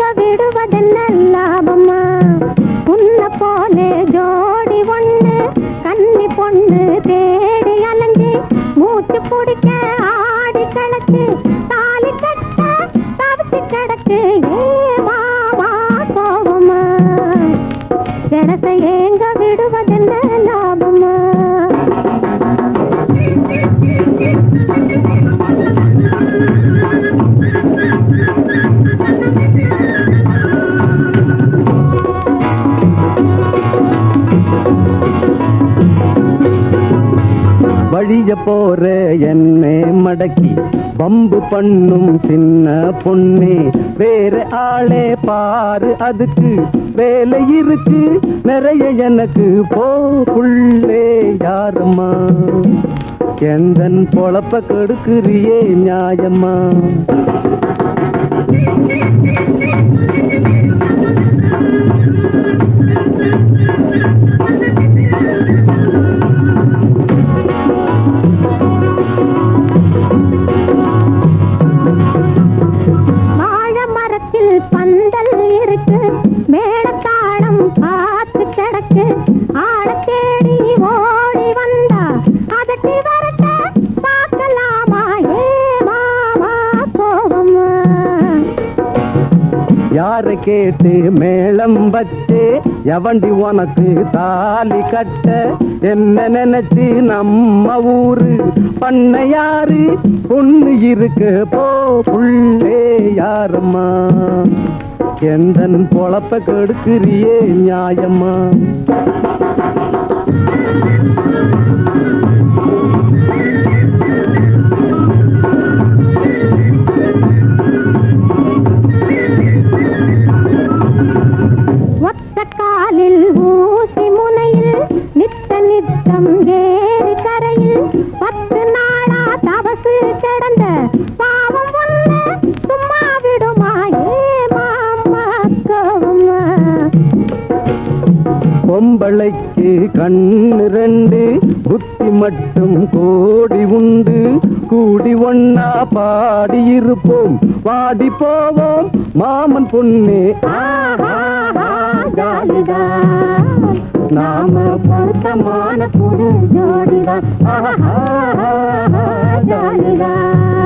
விடுவதென்ன லாபமா உன்ன போலே ஜோடி ஒண்ணு கன்னி பொண்ணு தேடி அலைஞ்சு மூச்சு பிடிக்க ஆடி கணக்கு தாலி கட்ட தவிச்சு கிடக்கு ஏமாவா கோவமா ஜனத்தை ஏங்க விடுவதென்ன லாபமா வழிய போற என்னை மடக்கி பம்பு பண்ணும் சின்ன பொண்ணே வேற ஆளே பாரு அதுக்கு வேலை இருக்கு நிறைய எனக்கு போ புள்ளே யாரம்மா எந்தன் பொழப்ப கெடுக்கிறியே நியாயம்மா வாழை மரத்தில் பந்தல் இருக்கு மேடத்தாளம் காத்து கிடக்கு ஆட தேடி ஓடி வந்தா அதட்டி வரட்ட பார்க்கலாமா ஏ மாமா கோவமா யார கேட்டு மேளம் வச்சு எவண்டி உனக்கு தாலி கட்ட என்ன நினைச்சு நம்ம ஊரு பண்ண யாரு பொண்ணு இருக்கு போ புள்ளே யாரம்மா எந்தன் பொழப்ப கெடுக்கிறியே நியாயம்மா ஒத்த காலில் ஊசி முனையில் நித்த நித்தம் ஏறி கரையில் பத்து நாளா தவசு கிடந்த பாவம் ஒண்ணு சும்மா விடுமா ஏ மாமா கோவமா பொம்பளைக்கு கண்ணு ரெண்டு புத்தி மட்டும் கோடி உண்டு கூடி ஒன்னா பாடி இருப்போம் பாடி போவோம் மாமன் பொண்ணே ஜாலிதா நாம பொருத்தமான புது ஜோடிதான் ஜாலிதா